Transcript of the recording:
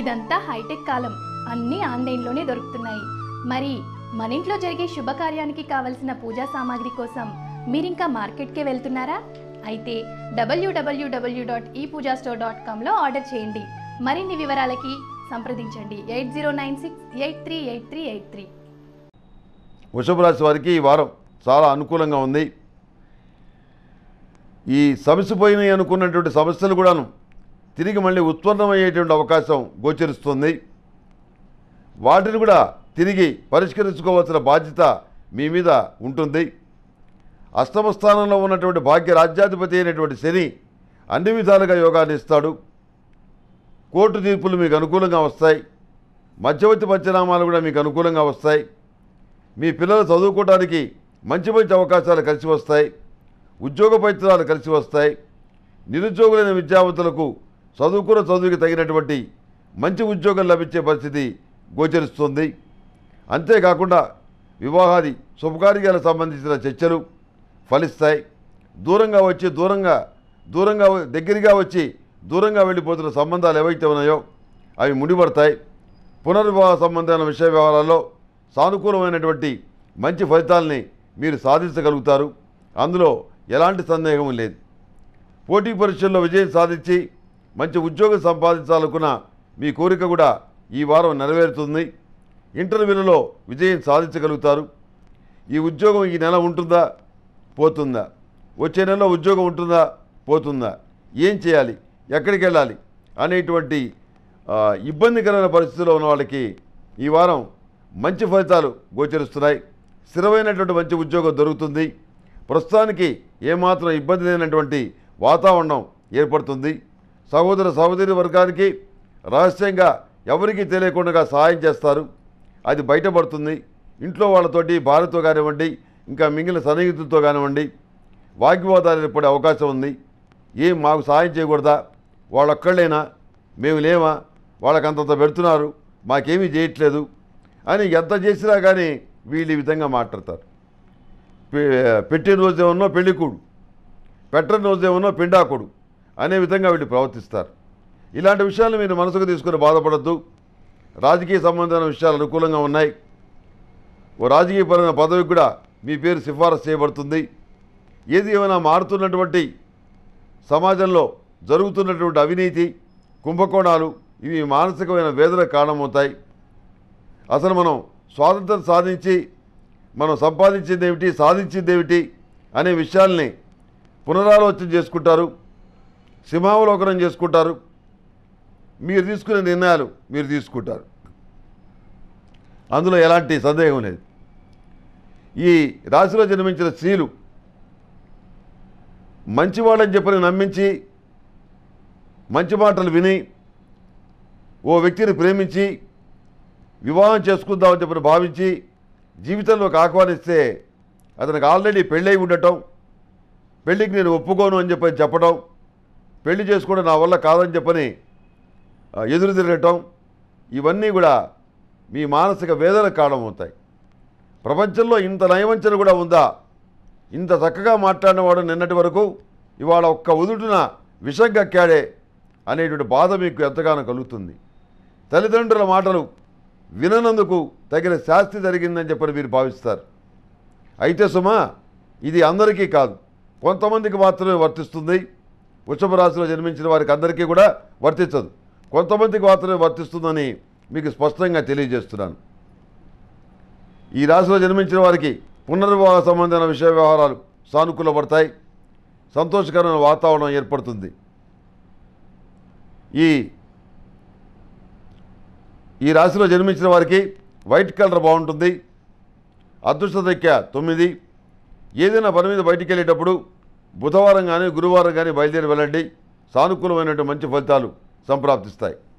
ఇదంతా హైటెక్ కాలం అన్నీ ఆన్లైన్లోనే దొరుకుతున్నాయి మరి మన ఇంట్లో జరిగే శుభకార్యానికి కావలసిన పూజా సామాగ్రి కోసం మీరింకా మార్కెట్కే వెళ్తున్నారా అయితే W W W dot e Puja store dot కామ్లో ఆర్డర్ చేయండి మరిన్ని వివరాలకి సంప్రదించండి eight zero nine six eight three eight three eight three వృషభ రాశి వారికి ఈ వారం చాలా అనుకూలంగా ఉంది ఈ సమసిపోయినాయి అనుకున్నటువంటి సమస్యలు కూడాను తిరిగి మళ్ళీ ఉత్పన్నమయ్యేటువంటి అవకాశం గోచరిస్తుంది వాటిని కూడా తిరిగి పరిష్కరించుకోవాల్సిన బాధ్యత మీ మీద ఉంటుంది అష్టమ స్థానంలో ఉన్నటువంటి భాగ్య రాజ్యాధిపతి అయినటువంటి శని అన్ని విధాలుగా యోగాన్ని ఇస్తాడు కోర్టు తీర్పులు మీకు అనుకూలంగా వస్తాయి మధ్యవర్తి పంచనామాలు కూడా మీకు అనుకూలంగా వస్తాయి మీ పిల్లలు చదువుకోవడానికి మంచి మంచి అవకాశాలు కలిసి వస్తాయి ఉద్యోగ ప్రయత్నాలు కలిసి వస్తాయి నిరుద్యోగులైన విద్యావంతులకు చదువుకున్న చదువుకి తగినటువంటి మంచి ఉద్యోగం లభించే పరిస్థితి గోచరిస్తుంది అంతేకాకుండా వివాహాది శుభకార్యాలకు సంబంధించిన చర్చలు ఫలిస్తాయి దూరంగా వచ్చి దూరంగా దూరంగా వ- దగ్గరగా వచ్చి దూరంగా వెళ్ళిపోతున్న సంబంధాలు ఏవైతే ఉన్నాయో అవి ముడిపడతాయి పునర్వివాహ సంబంధమైన విషయ వ్యవహారాల్లో సానుకూలమైనటువంటి మంచి ఫలితాలని మీరు సాధించగలుగుతారు అందులో ఎలాంటి సందేహం లేదు పోటీ పరీక్షల్లో విజయం సాధించి మంచి ఉద్యోగం సంపాదించాలనుకున్న మీ కోరిక కూడా ఈ వారం నెరవేరుతుంది ఇంటర్వ్యూలలో విజయం సాధించగలుగుతారు ఈ ఉద్యోగం ఈ నెల ఉంటుందా పోతుందా వచ్చే నెలలో ఉద్యోగం ఉంటుందా పోతుందా ఏం చేయాలి ఎక్కడికి వెళ్ళాలి అనేటువంటి ఆ, ఇబ్బందికరమైన పరిస్థితుల్లో ఉన్న వాళ్ళకి ఈ వారం మంచి ఫలితాలు గోచరిస్తున్నాయి స్థిరమైనటువంటి మంచి ఉద్యోగం దొరుకుతుంది ప్రస్తుతానికి ఏమాత్రం ఇబ్బంది లేనటువంటి వాతావరణం ఏర్పడుతుంది సహోదర సహోదరి వర్గానికి రహస్యంగా ఎవరికీ తెలియకుండా సహాయం చేస్తారు అది బయటపడుతుంది ఇంట్లో వాళ్ళతోటి భార్యతో కానివ్వండి ఇంకా మిగిలిన సన్నిహితులతో కానివ్వండి వాగ్వివాదాలు ఏర్పడే అవకాశం ఉంది ఏం మాకు సహాయం చేయకూడదా వాళ్ళొక్కళ్ళేనా మేము లేమా వాళ్ళకి అంతంత పెడుతున్నారు మాకేమీ చేయట్లేదు అని ఎంత చేసినా కానీ వీళ్ళు ఈ విధంగా మాట్లాడతారు పె- పెట్టిన రోజేమన్నో పెళ్ళికూడు పెట్టని రోజేమన్నో పిండాకుడు అనే విధంగా వీళ్ళు ప్రవర్తిస్తారు ఇలాంటి విషయాలు మీరు మనసుకు తీసుకుని బాధపడద్దు రాజకీయ సంబంధమైన విషయాలు అనుకూలంగా ఉన్నాయి ఓ రాజకీయపరమైన పదవికి కూడా మీ పేరు సిఫారసు చేయబడుతుంది ఏది ఏమైనా మారుతున్నటువంటి సమాజంలో జరుగుతున్నటువంటి అవినీతి కుంభకోణాలు ఇవి మానసికమైన వేదనకు కారణమవుతాయి అసలు మనం స్వాతంత్రం సాధించి మనం సంపాదించింది ఏమిటి సాధించింది ఏమిటి అనే విషయాల్ని పునరాలోచన చేసుకుంటారు సింహావలోకనం చేసుకుంటారు మీరు తీసుకునే నిర్ణయాలు మీరు తీసుకుంటారు అందులో ఎలాంటి సందేహం లేదు ఈ రాశిలో జన్మించిన స్త్రీలు మంచి వాళ్ళని చెప్పని నమ్మించి మంచి మాటలు విని ఓ వ్యక్తిని ప్రేమించి వివాహం చేసుకుందామని చెప్పని భావించి జీవితంలోకి ఆహ్వానిస్తే అతనికి ఆల్రెడీ పెళ్ళై ఉండటం పెళ్ళికి నేను ఒప్పుకోను అని చెప్పని చెప్పడం పెళ్లి చేసుకోవడం నా వల్ల కాదని చెప్పని ఆ, ఎదురు తిరగటం ఇవన్నీ కూడా మీ మానసిక వేదనకు కారణమవుతాయి ప్రపంచంలో ఇంత నయవంచన కూడా ఉందా ఇంత చక్కగా మాట్లాడినవాడు నిన్నటి వరకు ఇవాళ ఒక్క ఉదుటున విషం కక్కాడే అనేటువంటి బాధ మీకు ఎంతగానో కలుగుతుంది తల్లిదండ్రుల మాటలు విననందుకు తగిన శాస్తి జరిగిందని చెప్పని మీరు భావిస్తారు అయితే సుమా ఇది అందరికీ కాదు కొంతమందికి మాత్రమే వర్తిస్తుంది వృషభ రాశిలో జన్మించిన వారికి అందరికీ కూడా వర్తించదు కొంతమందికి మాత్రమే వర్తిస్తుందని మీకు స్పష్టంగా తెలియజేస్తున్నాను ఈ రాశిలో జన్మించిన వారికి పునర్వివాహ సంబంధమైన విషయ వ్యవహారాలు సానుకూలపడతాయి సంతోషకరమైన వాతావరణం ఏర్పడుతుంది ఈ ఈ రాశిలో జన్మించిన వారికి వైట్ కలర్ బాగుంటుంది అదృష్ట సంఖ్య తొమ్మిది ఏదైనా పని మీద బయటికి వెళ్ళేటప్పుడు బుధవారం కానీ గురువారం కానీ బయలుదేరి వెళ్ళండి సానుకూలమైనటువంటి మంచి ఫలితాలు సంప్రాప్తిస్తాయి